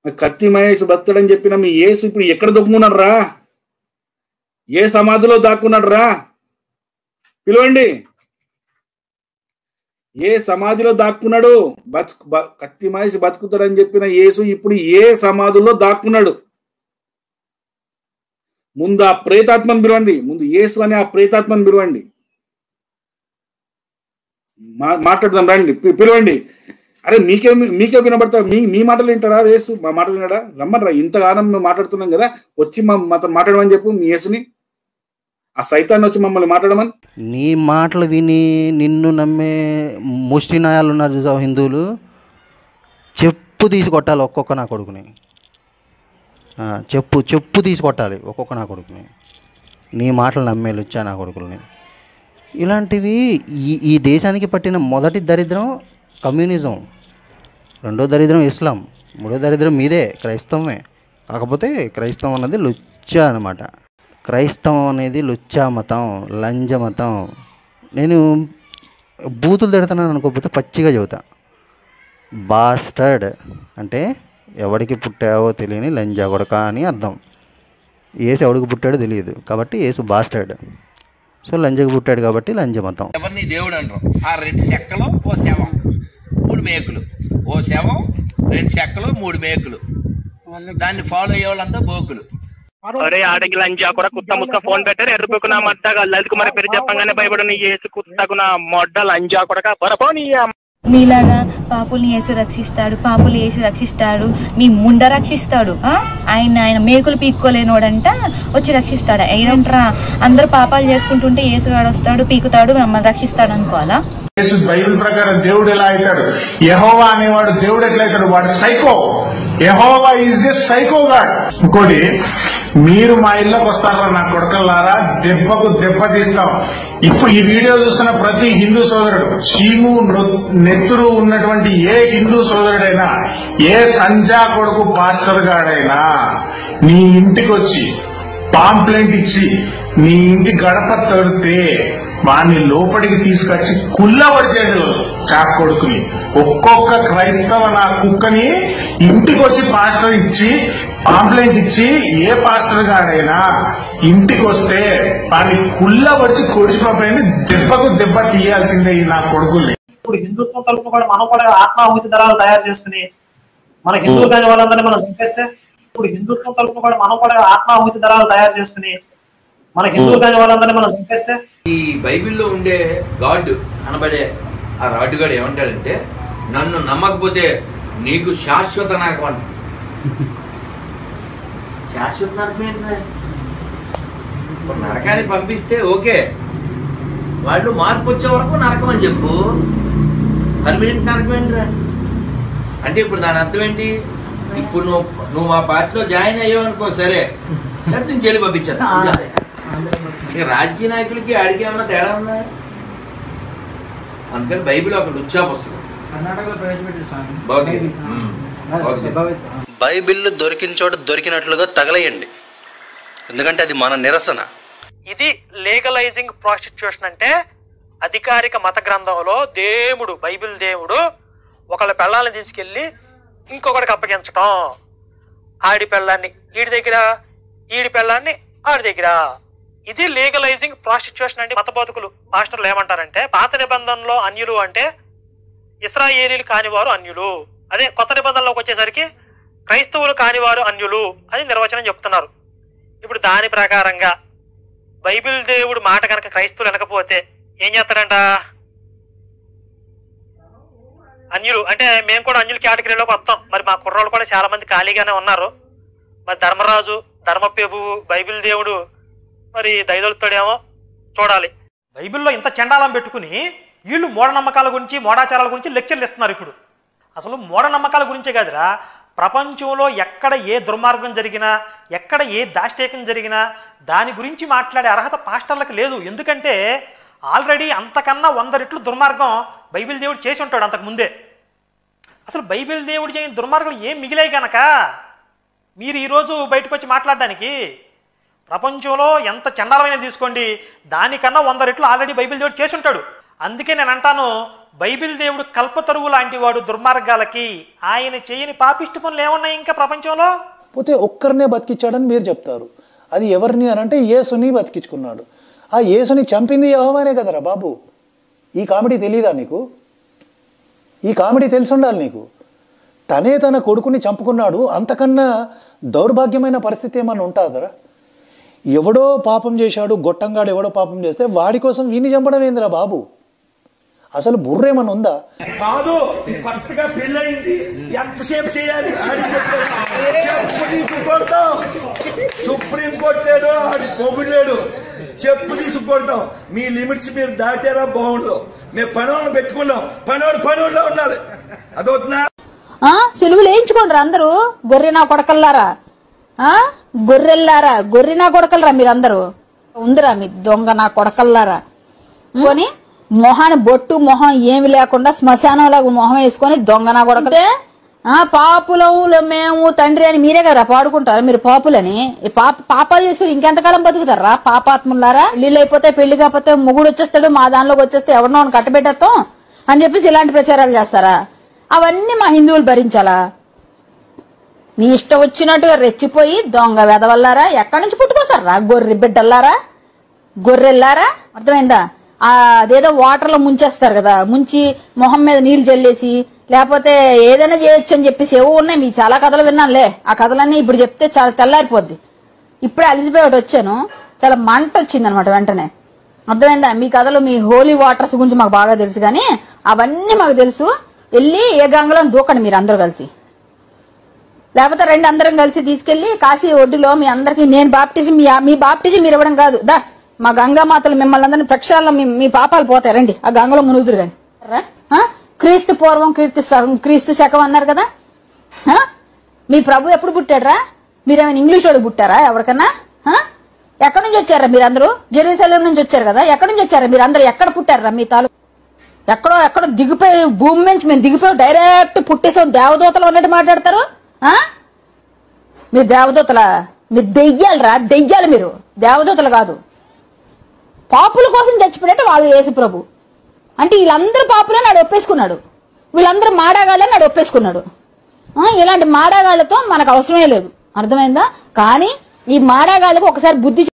మరి కత్తి మహేష్ భక్తుడని చెప్పిన మీ యేసు ఇప్పుడు ఎక్కడ దొక్కున్నాడు రా ఏ సమాధిలో దాక్కున్నాడు రా పిలవండి ఏ సమాధిలో దాక్కున్నాడు బతుకు బ- కత్తి మహేష్ బతుకుతాడని చెప్పిన యేసు ఇప్పుడు ఏ సమాధిలో దాక్కున్నాడు ముందు ఆ ప్రేతాత్మను పిలవండి ముందు యేసు అనే ఆ ప్రేతాత్మను పిలవండి మా- మాట్లాడదాం రండి పి- పిలవండి అరే మీకే మీకే వినబడతా మీ మీ మాటలు వింటారా యేసు మా మాటలు వినడా రమ్మనరా ఇంతగానం మేము మాట్లాడుతున్నాం కదా వచ్చి మా మాతో మాట్లాడమని చెప్పు మీ యేసుని ఆ సైతాన్ని వచ్చి మమ్మల్ని మాట్లాడమని నీ మాటలు విని నిన్ను నమ్మే ముష్టి నాయాలు ఉన్నారు చూసావు హిందువులు చెప్పు తీసి కొట్టాలి ఒక్కొక్క నా కొడుకుని ఆ, చెప్పు చెప్పు తీసి కొట్టాలి ఒక్కొక్క నా కొడుకుని నీ మాటలు నమ్మేలు వచ్చా నా కొడుకుల్ని ఇలాంటివి ఈ ఈ దేశానికి పట్టిన మొదటి దరిద్రం కమ్యూనిజం రెండో దరిద్రం ఇస్లాం మూడో దరిద్రం మీదే క్రైస్తవమే కాకపోతే క్రైస్తవం అన్నది లుచ్చా అనమాట క్రైస్తవం అనేది లుచ్చా మతం లంజ మతం నేను బూతులు తిడుతున్నాను అనుకోకపోతే పచ్చిగా చెబుతా బాస్టర్డ్ అంటే ఎవడికి పుట్టావో తెలియని లంజా కొడక అని అర్థం ఏసు ఎవడికి పుట్టాడో తెలియదు కాబట్టి ఏసు బాస్టర్డ్ సో లంజకి పుట్టాడు కాబట్టి లంజ మతం ఎవరిని దేవుడు అంటారు ఆ రెండు చెక్కలు ఓ శవం మూడు మేకులు ఓ శవం రెండు చెక్కలు మూడు మేకులు దాన్ని ఫాలో అయ్యే వాళ్ళంతా బోకులు అరే ఆడకి లంచా కూడా కుత్త ముత్త ఫోన్ పెట్టారు ఎర్రపోకు నా మడ్డగా లలిత కుమార్ పేరు చెప్పంగానే భయపడిన ఏసు కుత్తకు నా మొడ్డ లంచా కూడా బరపోని మీలాగా పాపుల్ని వేసి రక్షిస్తాడు పాపులు వేసి రక్షిస్తాడు మీ ముండ రక్షిస్తాడు ఆ? ఆయన ఆయన మేకులు పీక్కోలేనోడంట వచ్చి రక్షిస్తాడు ఏంట్రా అందరూ పాపాలు చేసుకుంటుంటే ఏసుగాడు వస్తాడు పీకుతాడు మమ్మల్ని రక్షిస్తాడు అనుకోవాలా యేసు బైబిల్ ప్రకారం దేవుడు ఎలా అవుతాడు యహోవా అనేవాడు దేవుడు ఎట్లా అవుతాడు వాడు సైకో యహోవా ఈజ్ ది సైకో గాడ్ ఇంకోటి మీరు మా ఇళ్ళకి వస్తారా నా కొడకల్లారా దెబ్బకు దెబ్బ తీస్తాం ఇప్పుడు ఈ వీడియో చూస్తున్న ప్రతి హిందూ సోదరుడు చీము నొ- నెత్తురు ఉన్నటువంటి ఏ హిందూ సోదరుడైనా ఏ సంజా కొడుకు పాస్టర్ గాడైనా నీ ఇంటికి వచ్చి పాంప్లెంట్ ఇచ్చి నీ ఇంటి గడప తడితే వాడిని లోపలికి తీసుకొచ్చి కుల్లవరిచేడు చాక్ కొడుకుని ఒక్కొక్క క్రైస్తవ నా కుక్కని ఇంటికి వచ్చి పాస్టర్ ఇచ్చి పాంప్లెంట్ ఇచ్చి ఏ పాస్టర్ గాడైనా ఇంటికి వస్తే వాడిని కుల్ల వచ్చి కొడిచిపోయింది దెబ్బకు దెబ్బ తీయాల్సిందే ఈ నా కొడుకుల్ని ఇప్పుడు హిందుత్వం తరపున కూడా మనం కూడా ఆత్మాహుతి దళాలు తయారు చేసుకుని మన హిందువులు కాని వాళ్ళందరినీ మనం చంపేస్తే ఇప్పుడు హిందుత్వం తరపున కూడా మనం కూడా ఆత్మాహుతి దళాలు తయారు చేసుకుని మన హిందువులు కాని వాళ్ళందరినీ మనం చంపేస్తే ఈ బైబిల్లో ఉండే గాడ్ అనబడే ఆ రాడ్డుగాడు ఏమంటాడంటే నన్ను నమ్మకపోతే నీకు శాశ్వత నరకం అంట శాశ్వత నరకం ఏంట్రా ఇప్పుడు నరకాన్ని పంపిస్తే ఓకే వాళ్ళు మార్పు వచ్చే వరకు నరకం అని చెప్పు పర్మనెంట్ నరకం ఏంట్రా అంటే ఇప్పుడు దాని అర్థం ఏంటి ఇప్పుడు నువ్వు నువ్వు మా పార్టీలో జాయిన్ అయ్యావు అనుకో సరే లేకపోతే నేను జైలు పంపించాను ఇక రాజకీయ నాయకులకి ఆడికి ఏమన్నా తేడా ఉందా అందుకని బైబిల్ ఒక లుచ్చా పుస్తకం భౌతికత. ఉమ్. భౌతికత. బైబిల్ దొరికిన చోట దొరికినట్లుగా తగలేయండి ఎందుకంటే అది మన నిరసన ఇది లీగలైజింగ్ ప్రాస్టిట్యూషన్ అంటే అధికారిక మత గ్రంథంలో దేవుడు బైబిల్ దేవుడు ఒకళ్ళ పెళ్ళాన్ని తీసుకెళ్ళి ఇంకొకటికి అప్పగించటం ఆడి పెళ్ళాన్ని ఈడి దగ్గర ఈడి పెళ్ళాన్ని ఆడి దగ్గర ఇది లీగలైజింగ్ ప్రాస్టిట్యూషన్ అంటే మత బతుకులు మాస్టర్లు ఏమంటారంటే పాత నిబంధనలో అన్యులు అంటే ఇస్రాయేలీలు కానివారు అన్యులు అదే కొత్త నిబంధనలోకి వచ్చేసరికి క్రైస్తవులు కానివారు అన్యులు అని నిర్వచనం చెప్తున్నారు ఇప్పుడు దాని ప్రకారంగా బైబిల్ దేవుడు మాట కనుక క్రైస్తవులు వినకపోతే ఏం చేస్తాడంట అన్యులు అంటే మేము కూడా అన్యుల కేటగిరీలోకి వస్తాం మరి మా కుర్రోళ్ళు కూడా చాలా మంది ఖాళీగానే ఉన్నారు మరి ధర్మరాజు ధర్మప్రభువు బైబిల్ దేవుడు మరి దయదొలుతాడేమో చూడాలి బైబిల్లో ఇంత చండాలం పెట్టుకుని వీళ్ళు మూఢనమ్మకాల గురించి మూఢాచారాల గురించి లెక్చర్లు ఇస్తున్నారు ఇప్పుడు అసలు మూఢనమ్మకాల గురించే కాదురా ప్రపంచంలో ఎక్కడ ఏ దుర్మార్గం జరిగినా ఎక్కడ ఏ దాష్టీకం జరిగినా దాని గురించి మాట్లాడే అర్హత పాస్టర్లకు లేదు ఎందుకంటే ఆల్రెడీ అంతకన్నా వంద రెట్లు దుర్మార్గం బైబిల్ దేవుడు చేసి ఉంటాడు అంతకు ముందే అసలు బైబిల్ దేవుడు చేయని దుర్మార్గం ఏం మిగిలాయి గనక మీరు ఈరోజు బయటకు వచ్చి మాట్లాడడానికి ప్రపంచంలో ఎంత చండాలమైన తీసుకోండి దానికన్నా వంద రెట్లు ఆల్రెడీ బైబిల్ దేవుడు చేసి ఉంటాడు అందుకే నేను అంటాను బైబిల్ దేవుడు కల్పతరువు లాంటి వాడు దుర్మార్గాలకి ఆయన చేయని పాపిష్టి పనులు ఏమున్నాయి ఇంకా ప్రపంచంలో పోతే ఒక్కరినే బతికిచ్చాడని మీరు చెప్తారు అది ఎవరిని అని అంటే యేసుని బతికించుకున్నాడు ఆ యేసుని చంపింది యెహోవానే కదరా బాబు ఈ కామెడీ తెలీదా నీకు ఈ కామెడీ తెలిసి ఉండాలి నీకు తనే తన కొడుకుని చంపుకున్నాడు అంతకన్నా దౌర్భాగ్యమైన పరిస్థితి ఏమన్నా ఉంటుందరా ఎవడో పాపం చేశాడు గొట్టంగాడు ఎవడో పాపం చేస్తే వాడి కోసం వీని చంపడం ఏందిరా బాబు అసలు బుర్రేమన్నా ఉందా కాదు కొత్తగా పెళ్ళయింది ఎంతసేపు చేయాలి ఆడి చెప్పారు. చెప్పు తీసి కొడతాం సుప్రీం కోర్టు లేడు ఆడి పొగుడు లేడు చెప్పు తీసి కొడతాం మీ లిమిట్స్ మీరు దాటారా బాగుండదు మేము పనోళ్ళు పెట్టుకున్నాం పనోడు పనోళ్ళలో ఉన్నారు అదవుతున్నా ఆ సులువులు వేయించుకోండి అందరూ గొర్రె నా కొడకల్లారా ఆ గొర్రెల్లారా గొర్రె నా కొడకలరా మీరందరూ ఉందిరా మీ దొంగ నా కొడకల్లారా కొని మొహాన్ని బొట్టు మొహం ఏమి లేకుండా శ్మశానంలాగా మొహం వేసుకొని దొంగ నా కొడకలే ఆ పాపులము మేము తండ్రి అని మీరే కదా పాడుకుంటారు మీరు పాపులని ఈ పాప పాపాలు చేసుకుని ఇంకెంతకాలం బతుకుతారా పాపాత్ములారా పెళ్లిళ్ళు అయిపోతే పెళ్లి కాకపోతే మొగుడు వచ్చేస్తాడు మా దానిలోకి వచ్చేస్తే ఎవరినో ఒకరిని కట్టబెట్టేస్తాం అని చెప్పేసి ఇలాంటి ప్రచారాలు చేస్తారా అవన్నీ మా హిందువులు భరించాలా మీ ఇష్టం వచ్చినట్టుగా రెచ్చిపోయి దొంగ వెదవల్లారా ఎక్కడి నుంచి పుట్టుకొస్తారా గొర్రె బిడ్డల్లారా గొర్రెల్లారా అర్థమైందా ఆ అదేదో వాటర్ లో ముంచేస్తారు కదా ముంచి మొహం మీద నీళ్లు చల్లేసి లేకపోతే ఏదైనా చేయొచ్చు అని చెప్పేసి ఏవో ఉన్నాయి మీ చాలా కథలు విన్నానులే ఆ కథలన్నీ ఇప్పుడు చెప్తే చాలా తెల్లారిపోద్ది ఇప్పుడే అలిసిపోయి ఒకటి వచ్చాను చాలా మంట వచ్చింది అనమాట వెంటనే అర్థమైందా మీ కథలు మీ హోలీ వాటర్స్ గురించి మాకు బాగా తెలుసు కానీ అవన్నీ మాకు తెలుసు వెళ్ళి ఏ గంగలో దూకండి మీరు అందరూ కలిసి లేకపోతే రెండు అందరం కలిసి తీసుకెళ్లి కాశీ ఒడ్డులో మీ అందరికి నేను బాప్టిజం మీ మీ బాప్టిజం మీరు ఇవ్వడం కాదు దా మా గంగా మాతలు మిమ్మల్ని అందరినీ ప్రక్షాళన మీ మీ పాపాలు పోతాయి రండి ఆ గంగలో మునుగుదురు గాని రా? ఆ? క్రీస్తు పూర్వం కీర్తి స- క్రీస్తు శకం అన్నారు కదా ఆ? మీ ప్రభు ఎప్పుడు పుట్టాడ్రా మీరేమైనా ఇంగ్లీష్ వాడు పుట్టారా ఎవరికన్నా ఆ? ఎక్కడి నుంచి వచ్చారా మీరందరూ జెరూసలేం నుంచి వచ్చారు కదా ఎక్కడి నుంచి వచ్చారా మీరందరూ ఎక్కడ పుట్టారా మీ తాలూ ఎక్కడో ఎక్కడో దిగిపోయి భూమి నుంచి మేము దిగిపోయి డైరెక్ట్ పుట్టేసాం దేవదూతలు ఉన్నట్టు మాట్లాడతారు ఆ? మీరు దేవదూతల మీరు దెయ్యాలరా దెయ్యాలు మీరు దేవదూతలు కాదు పాపుల కోసం చచ్చిపోయినట్టు వాళ్ళు యేసు ప్రభు అంటే వీళ్ళందరూ పాపులని నాడు ఒప్పేసుకున్నాడు వీళ్ళందరూ మాడాగాళ్ళని నాడు ఒప్పేసుకున్నాడు ఆ, ఇలాంటి మాడాగాళ్ళతో మనకు అవసరమే లేదు అర్థమైందా కానీ ఈ మాడాగాళ్ళకు ఒకసారి బుద్ధి